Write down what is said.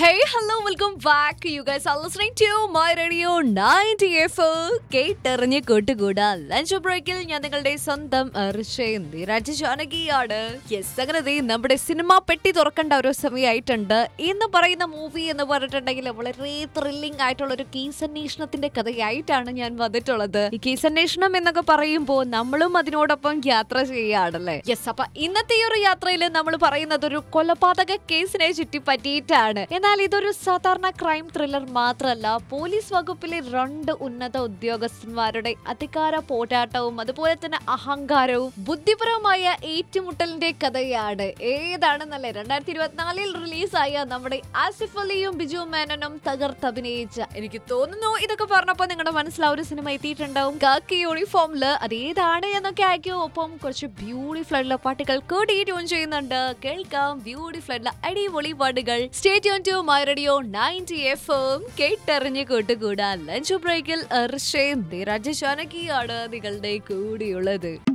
Hey, hello, welcome back. You guys are listening to my radio 90 F കേട്ടെറിഞ്ഞ് കൂട്ടുകൂടാ lunch ബ്രേക്കിൽ ഞാൻ നിങ്ങളുടെ സ്വന്തം ഋഷയും ധീരാജ് ജാനകിയാണ് യെസ് അങ്ങനെ ദേ നമ്മുടെ സിനിമ പെട്ടി തുറക്കേണ്ട ഒരു സമയമായിട്ടുണ്ട് എന്ന് പറയുന്ന മൂവി എന്ന് പറഞ്ഞിട്ടുണ്ടെങ്കിൽ വളരെ ത്രില്ലിംഗ് ആയിട്ടുള്ള ഒരു കേസ് അന്വേഷണത്തിന്റെ കഥയായിട്ടാണ് ഞാൻ വന്നിട്ടുള്ളത് ഈ കേസ് അന്വേഷണം എന്നൊക്കെ പറയുമ്പോൾ നമ്മളും അതിനോടൊപ്പം യാത്ര ചെയ്യുകയാണല്ലേ യെസ് അപ്പൊ ഇന്നത്തെ ഈ ഒരു യാത്രയിൽ നമ്മൾ പറയുന്നത് ഒരു കൊലപാതക കേസിനെ ചുറ്റിപ്പറ്റിയിട്ടാണ് എന്നാൽ ഇതൊരു സാധാരണ ക്രൈം ത്രില്ലർ മാത്രമല്ല പോലീസ് വകുപ്പിലെ രണ്ട് ഉന്നത ഉദ്യോഗസ്ഥന്മാരുടെ അധികാര പോരാട്ടവും അതുപോലെ തന്നെ അഹങ്കാരവും ബുദ്ധിപരമായ ഏറ്റുമുട്ടലിന്റെ കഥയാണ് ഏതാണെന്നല്ലേ രണ്ടായിരത്തി ഇരുപത്തിനാലിൽ റിലീസായ നമ്മുടെ ആസിഫ് അലിയും ബിജു മേനനും തകർത്തഭിനയിച്ച എനിക്ക് തോന്നുന്നു ഇതൊക്കെ പറഞ്ഞപ്പോ നിങ്ങളുടെ മനസ്സിൽ ആ ഒരു സിനിമ എത്തിയിട്ടുണ്ടാവും കാക്കി യൂണിഫോമില് അതേതാണ് എന്നൊക്കെ ആയിരിക്കും ഒപ്പം കുറച്ച് ബ്യൂട്ടിഫുൾ ആയിട്ടുള്ള പാട്ടുകൾ കൂടി ട്യൂൺ ചെയ്യുന്നുണ്ട് കേൾക്കാം ബ്യൂട്ടിഫുൾ ആയിട്ടുള്ള അടിപൊളി പാട്ടുകൾ stay tune to my radio ninety F M കേട്ടറിഞ്ഞ് കൂട്ടുകൂടാ ലഞ്ച് ബ്രേക്കിൽ ഋഷയും ധീരാജ് ജാനകിയാണ് നിങ്ങളുടെ കൂടിയുള്ളത്